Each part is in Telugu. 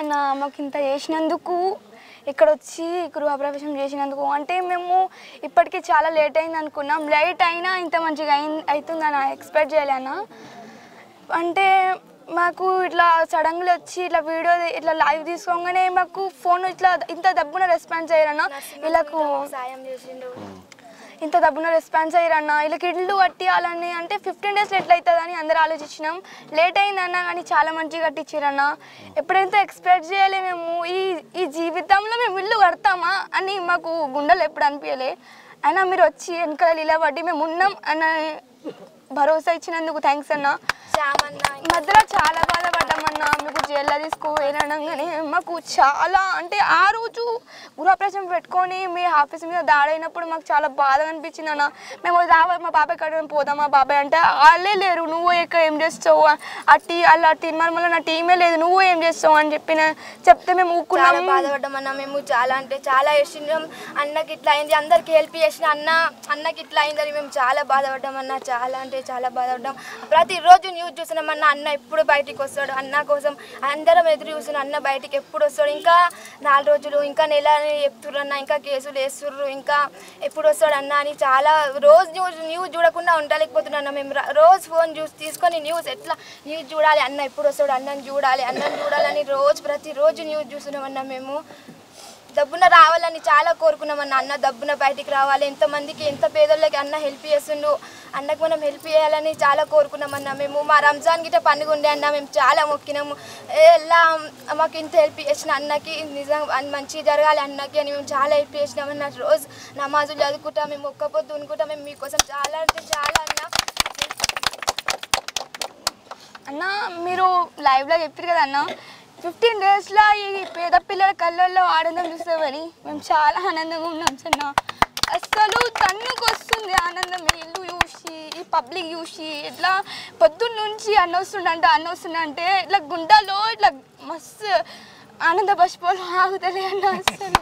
అన్న మాకు ఇంత చేసినందుకు ఇక్కడ వచ్చి గృహప్రవేశం చేసినందుకు అంటే మేము ఇప్పటికీ చాలా లేట్ అయింది అనుకున్నాం లేట్ అయినా ఇంత మంచిగా అయి అవుతుందని ఎక్స్పెక్ట్ చేయలేనా అంటే మాకు ఇట్లా సడన్గా వచ్చి ఇట్లా వీడియో ఇట్లా లైవ్ తీసుకోగానే మాకు ఫోన్ ఇట్లా ఇంత దబ్బున రెస్పాన్స్ అయ్యారన్న వీళ్ళకు సాయం చేసిండు ఇంత దబ్బున రెస్పాన్స్ అయ్యారన్న వీళ్ళకి ఇల్లు కట్టియాలని అంటే ఫిఫ్టీన్ డేస్ ఎట్లా అవుతుందని అందరూ ఆలోచించినాం లేట్ అయిందన్న కానీ చాలా మంచిగా కట్టించారన్న ఎప్పుడైతే ఎక్స్పెక్ట్ చేయలే మేము ఈ ఈ జీవితంలో మేము ఇల్లు కడతామా అని మాకు గుండెలు ఎప్పుడు అనిపించలే అయినా మీరు వచ్చి వెనకాల నిలబడి మేము ఉన్నాం అన్న భరోసా ఇచ్చినందుకు థ్యాంక్స్ అన్న శ్యామన్న ఈ మధ్యలో చాలా బాధపడ్డామన్న మీకు జైల్లో తీసుకోపోయినగానే మాకు చాలా అంటే ఆ రోజు గృహప్రవేశం పెట్టుకొని మీ ఆఫీస్ మీద దాడైనప్పుడు మాకు చాలా బాధగా అనిపించింది అన్న మేము రావాలి మా బాబాయ్ కాడ మేము పోదాం మా బాబాయ్ అంటే వాళ్ళే లేరు నువ్వు ఇక్కడ ఏం చేస్తావు ఆ టీ అలా తిరుమల నా టీమే లేదు నువ్వు ఏం చేస్తావు అని చెప్పిన చెప్తే మేము చాలా ఊక్కున్నాం బాధపడ్డామన్నా మేము చాలా అంటే చాలా చేసినాం అన్నకి ఇట్లా అయింది అందరికి హెల్ప్ చేసిన అన్న అన్నకి ఇట్లా అయిందని మేము చాలా బాధపడ్డామన్నా చాలా అంటే చాలా బాధపడ్డాం ప్రతిరోజు న్యూస్ చూసినామన్న అన్న ఎప్పుడు బయటికి వస్తాడు అన్న కోసం అందరం ఎదురు చూసిన అన్న బయటికి ఎప్పుడు వస్తాడు ఇంకా నాలుగు రోజులు ఇంకా నెల అని చెప్తుర్రు అన్న ఇంకా కేసులు వేస్తుర్రు ఇంకా ఎప్పుడు వస్తాడు అన్న అని చాలా రోజు న్యూస్ న్యూస్ చూడకుండా ఉండలేకపోతున్నాను మేము రా- రోజు ఫోన్ చూసి తీసుకొని న్యూస్ ఎట్లా న్యూస్ చూడాలి అన్న ఎప్పుడు వస్తాడు అన్నని చూడాలి అన్నని చూడాలని రోజు ప్రతిరోజు న్యూస్ చూస్తున్నామన్నా మేము దబ్బున రావాలని చాలా కోరుకున్నామన్న అన్న దబ్బున బయటికి రావాలి ఎంతమందికి ఎంత పేదోళ్ళకి అన్న హెల్ప్ చేస్తుండు అన్నకు మనం హెల్ప్ చేయాలని చాలా కోరుకున్నామన్న మేము మా రంజాన్ గిట్ట పండుగ ఉండే అన్న మేము చాలా మొక్కినాము ఎలా మాకు ఇంత హెల్ప్ చేసిన అన్నకి నిజం అన్ మంచి జరగాలి అన్నకి అని మేము చాలా హెల్ప్ చేసినామన్న రోజు నమాజులు చదువుకుంటా మేము ఒక్కపోద్దు ఉనుకుంటా మేము మీకోసం చాలా అంటే చాలా అన్న అన్న మీరు లైవ్లో చెప్పారు కదా అన్న ఫిఫ్టీన్ డేస్లో ఈ పేద పిల్లల కళ్ళల్లో ఆనందం చూస్తామని మేము చాలా ఆనందంగా ఉన్నాం సన్న అసలు తన్నుకు వస్తుంది ఆనందం ఈ ఇల్లు చూసి ఈ పబ్లిక్ చూసి ఇట్లా పొద్దున్న నుంచి అన్న వస్తుండంటే అన్న వస్తుండంటే ఇట్లా గుండెలో ఇట్లా మస్తు ఆనంద పసిపోలు ఆగుతలే అన్న అసలు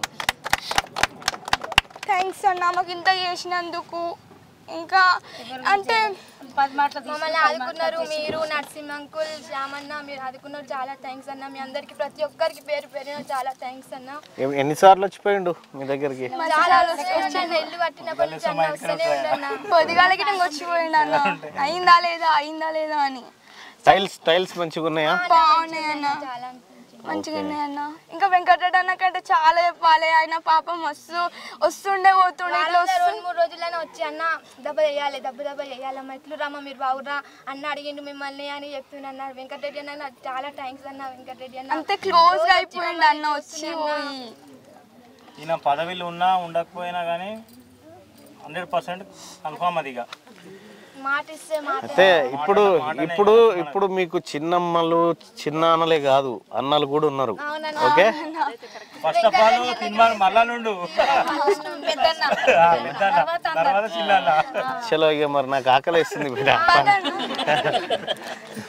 థ్యాంక్స్ అన్న మాకు ఇంత చేసినందుకు ఇంకా అంటే మమ్మల్ని ఆదుకున్నారు మీరు నరసింహ అంకుల్ శ్యామన్న మీరు ఆదుకున్నారు చాలా థ్యాంక్స్ అన్న మీ అందరికి ప్రతి ఒక్కరికి పేరు పేరున చాలా థ్యాంక్స్ అన్న ఎ- ఎన్నిసార్లు వచ్చిపోయిండు మీ దగ్గరికి చాలా వచ్చాను ఇల్లు కట్టినప్పటి నుంచి అన్న వస్తూనే ఉండన్న పొద్దుగాలకి నేను వచ్చిపోయిండు అన్న అయిందా లేదా అయిందా లేదా అని టైల్స్ టైల్స్ మంచిగా ఉన్నాయా బాగున్నాయి అన్న చాలా అనిపించింది మంచిగా ఉన్నాయి అన్న ఇంకా వెంకటరెడ్డి అన్న కంటే చాలా చెప్పాలి ఆయన పాపం మస్తు వస్తుండే పోతుండే ఇట్లా వారంలో వస్తుండే రెండు మూడు రోజులైనా వచ్చి అన్న దెబ్బ చేయాలి దెబ్బ దెబ్బ చేయాలమ్మ ఎట్లు రామ్మ మీరు బాగురా అన్న అడిగిండు మిమ్మల్ని అని చెప్తున్నా అన్న వెంకటరెడ్డి అన్న నాకు చాలా థ్యాంక్స్ అన్న వెంకటరెడ్డి అన్న అంతే క్లోజ్ గా అయిపోయిండు అన్న వచ్చి పోయి ఈయన పదవిలో ఉన్నా ఉండకపోయినా కానీ హండ్రెడ్ పర్సెంట్ కన్ఫామ్ అది ఇక మాట ఇస్తే మాట అయితే ఇప్పుడు ఇప్పుడు ఇప్పుడు మీకు చిన్నమ్మలు చిన్నాన్నలే కాదు అన్నలు కూడా ఉన్నారు okay first of all cinema మళ్ళా నుండు ఆ, పెద్దన్న. తర్వాత చిన్న చలో ఇక మరి నాకు ఆకలి వేస్తుంది బిడ్డ